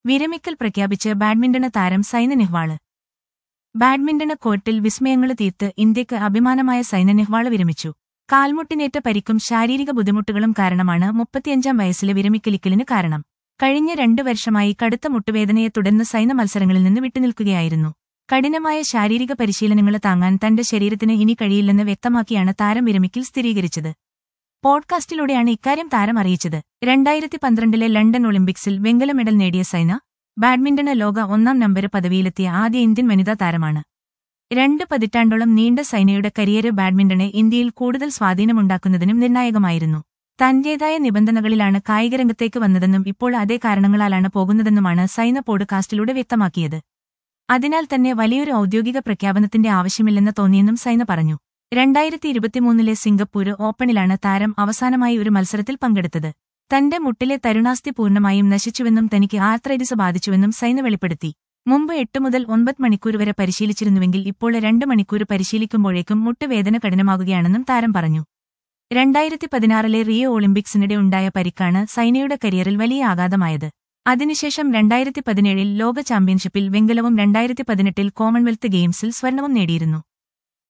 വിരമിക്കൽ പ്രഖ്യാപിച്ച് ബാഡ്മിന്റണ് താരം സൈന നെഹ്വാള് ബാഡ്മിന്റണ് കോർട്ടിൽ വിസ്മയങ്ങള് തീർത്ത് ഇന്ത്യക്ക് അഭിമാനമായ സൈന നെഹ്വാള് വിരമിച്ചു കാൽമുട്ടിനേറ്റ പരിക്കും ശാരീരിക ബുദ്ധിമുട്ടുകളും കാരണമാണ് മുപ്പത്തിയഞ്ചാം വയസ്സിലെ വിരമിക്കലിക്കലിന് കാരണം കഴിഞ്ഞ രണ്ടു വർഷമായി കടുത്ത മുട്ടുവേദനയെ തുടർന്ന് സൈന മത്സരങ്ങളിൽ നിന്ന് വിട്ടുനിൽക്കുകയായിരുന്നു കഠിനമായ ശാരീരിക പരിശീലനങ്ങൾ താങ്ങാൻ തന്റെ ശരീരത്തിന് ഇനി കഴിയില്ലെന്ന് വ്യക്തമാക്കിയാണ് താരം വിരമിക്കൽ സ്ഥിരീകരിച്ചത് പോഡ്കാസ്റ്റിലൂടെയാണ് ഇക്കാര്യം താരം അറിയിച്ചത് രണ്ടായിരത്തി പന്ത്രണ്ടിലെ ലണ്ടൻ ഒളിമ്പിക്സിൽ വെങ്കല മെഡൽ നേടിയ സൈന ബാഡ്മിന്റണ് ലോക ഒന്നാം നമ്പർ പദവിയിലെത്തിയ ആദ്യ ഇന്ത്യൻ വനിതാ താരമാണ് രണ്ട് പതിറ്റാണ്ടോളം നീണ്ട സൈനയുടെ കരിയർ ബാഡ്മിന്റണ് ഇന്ത്യയിൽ കൂടുതൽ സ്വാധീനമുണ്ടാക്കുന്നതിനും നിർണായകമായിരുന്നു തന്റേതായ നിബന്ധനകളിലാണ് കായികരംഗത്തേക്ക് വന്നതെന്നും ഇപ്പോൾ അതേ കാരണങ്ങളാലാണ് പോകുന്നതെന്നുമാണ് സൈന പോഡ്കാസ്റ്റിലൂടെ വ്യക്തമാക്കിയത് അതിനാൽ തന്നെ വലിയൊരു ഔദ്യോഗിക പ്രഖ്യാപനത്തിന്റെ ആവശ്യമില്ലെന്ന് തോന്നിയെന്നും സൈന പറഞ്ഞു രണ്ടായിരത്തി ഇരുപത്തിമൂന്നിലെ സിംഗപ്പൂര് ഓപ്പണിലാണ് താരം അവസാനമായി ഒരു മത്സരത്തിൽ പങ്കെടുത്തത് തന്റെ മുട്ടിലെ തരുണാസ്ഥി പൂർണ്ണമായും നശിച്ചുവെന്നും തനിക്ക് ആർത്രൈറ്റിസ് ബാധിച്ചുവെന്നും സൈന വെളിപ്പെടുത്തി മുമ്പ് എട്ട് മുതൽ ഒൻപത് മണിക്കൂർ വരെ പരിശീലിച്ചിരുന്നുവെങ്കിൽ ഇപ്പോൾ രണ്ട് മണിക്കൂർ പരിശീലിക്കുമ്പോഴേക്കും മുട്ടുവേദന കഠിനമാകുകയാണെന്നും താരം പറഞ്ഞു രണ്ടായിരത്തി പതിനാറിലെ റിയോ ഒളിമ്പിക്സിനിടെ ഉണ്ടായ പരിക്കാണ് സൈനയുടെ കരിയറിൽ വലിയ ആഘാതമായത് അതിനുശേഷം രണ്ടായിരത്തി പതിനേഴിൽ ലോക ചാമ്പ്യൻഷിപ്പിൽ വെങ്കലവും രണ്ടായിരത്തി പതിനെട്ടിൽ കോമൺവെൽത്ത് ഗെയിംസിൽ സ്വർണവും നേടിയിരുന്നു